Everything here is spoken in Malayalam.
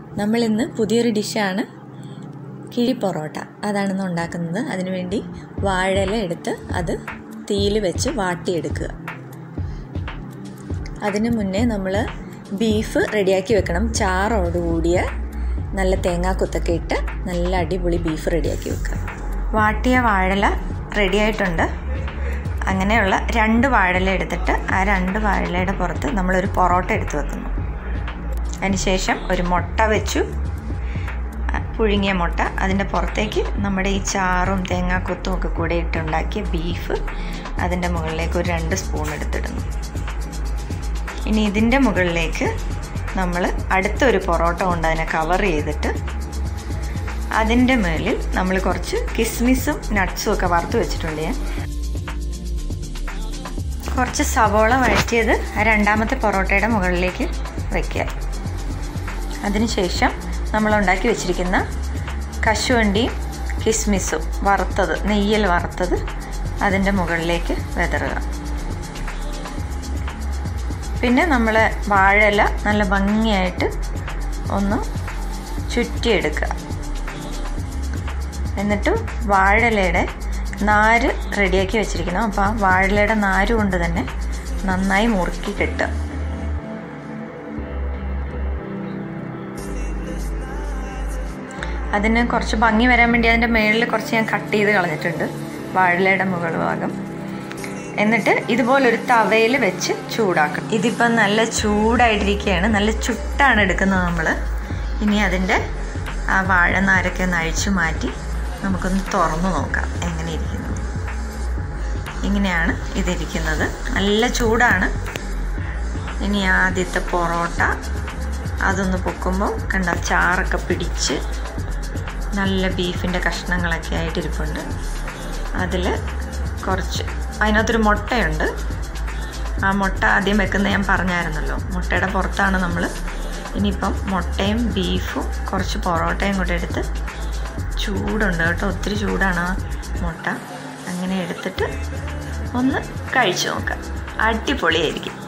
നമ്മളിന്ന് പുതിയൊരു ഡിഷാണ് കിഴി പൊറോട്ട അതാണ് ഇന്ന് ഉണ്ടാക്കുന്നത് അതിനുവേണ്ടി വാഴയില എടുത്ത് അത് തീയിൽ വെച്ച് വാട്ടിയെടുക്കുക അതിന് മുന്നേ നമ്മൾ ബീഫ് റെഡിയാക്കി വെക്കണം ചാറോട് കൂടിയ നല്ല തേങ്ങാക്കൊത്തൊക്കെ ഇട്ട് നല്ല അടിപൊളി ബീഫ് റെഡിയാക്കി വെക്കുക വാട്ടിയ വാഴല റെഡിയായിട്ടുണ്ട് അങ്ങനെയുള്ള രണ്ട് വാഴല എടുത്തിട്ട് ആ രണ്ട് വാഴലയുടെ പുറത്ത് നമ്മളൊരു പൊറോട്ട എടുത്ത് വെക്കുന്നു അതിനുശേഷം ഒരു മുട്ട വെച്ചു പുഴുങ്ങിയ മുട്ട അതിൻ്റെ പുറത്തേക്ക് നമ്മുടെ ഈ ചാറും തേങ്ങാക്കൊത്തും ഒക്കെ കൂടെ ഇട്ടുണ്ടാക്കിയ ബീഫ് അതിൻ്റെ മുകളിലേക്ക് ഒരു രണ്ട് സ്പൂൺ എടുത്തിടുന്നു ഇനി ഇതിൻ്റെ മുകളിലേക്ക് നമ്മൾ അടുത്തൊരു പൊറോട്ട കൊണ്ട് അതിനെ കവർ ചെയ്തിട്ട് അതിൻ്റെ മുകളിൽ നമ്മൾ കുറച്ച് കിസ്മിസും നട്ട്സും ഒക്കെ വറുത്ത് വെച്ചിട്ടുണ്ട് ഞാൻ കുറച്ച് സവോള വഴറ്റിയത് ആ രണ്ടാമത്തെ പൊറോട്ടയുടെ മുകളിലേക്ക് വയ്ക്കുക അതിനുശേഷം നമ്മൾ ഉണ്ടാക്കി വെച്ചിരിക്കുന്ന കശുവണ്ടിയും കിസ്മിസും വറുത്തത് നെയ്യിൽ വറുത്തത് അതിൻ്റെ മുകളിലേക്ക് വിതറുക പിന്നെ നമ്മൾ വാഴല നല്ല ഭംഗിയായിട്ട് ഒന്ന് ചുറ്റിയെടുക്കുക എന്നിട്ട് വാഴലയുടെ നാര് റെഡിയാക്കി വെച്ചിരിക്കണം അപ്പോൾ ആ വാഴലയുടെ നാര് കൊണ്ട് തന്നെ നന്നായി മുറുക്കി കെട്ടുക അതിന് കുറച്ച് ഭംഗി വരാൻ വേണ്ടി അതിൻ്റെ മുകളിൽ കുറച്ച് ഞാൻ കട്ട് ചെയ്ത് കളഞ്ഞിട്ടുണ്ട് വാഴലയുടെ മുകൾ ഭാഗം എന്നിട്ട് ഇതുപോലൊരു തവയിൽ വെച്ച് ചൂടാക്കണം ഇതിപ്പം നല്ല ചൂടായിട്ടിരിക്കുകയാണ് നല്ല ചുട്ടാണ് എടുക്കുന്നത് നമ്മൾ ഇനി അതിൻ്റെ ആ വാഴനാരൊക്കെ ഒന്ന് അഴിച്ചു മാറ്റി നമുക്കൊന്ന് തുറന്നു നോക്കാം എങ്ങനെ ഇരിക്കുന്നു ഇങ്ങനെയാണ് ഇതിരിക്കുന്നത് നല്ല ചൂടാണ് ഇനി ആദ്യത്തെ പൊറോട്ട അതൊന്ന് പൊക്കുമ്പോൾ കണ്ട ചാറൊക്കെ പിടിച്ച് നല്ല ബീഫിൻ്റെ കഷ്ണങ്ങളൊക്കെ ആയിട്ടിരിപ്പുണ്ട് അതിൽ കുറച്ച് അതിനകത്തൊരു മുട്ടയുണ്ട് ആ മുട്ട ആദ്യം വെക്കുന്ന ഞാൻ പറഞ്ഞായിരുന്നല്ലോ മുട്ടയുടെ പുറത്താണ് നമ്മൾ ഇനിയിപ്പം മുട്ടയും ബീഫും കുറച്ച് പൊറോട്ടയും കൂടെ എടുത്ത് ചൂടുണ്ട് കേട്ടോ ഒത്തിരി ചൂടാണ് ആ മുട്ട അങ്ങനെ എടുത്തിട്ട് ഒന്ന് കഴിച്ചു നോക്കാം അടിപൊളിയായിരിക്കും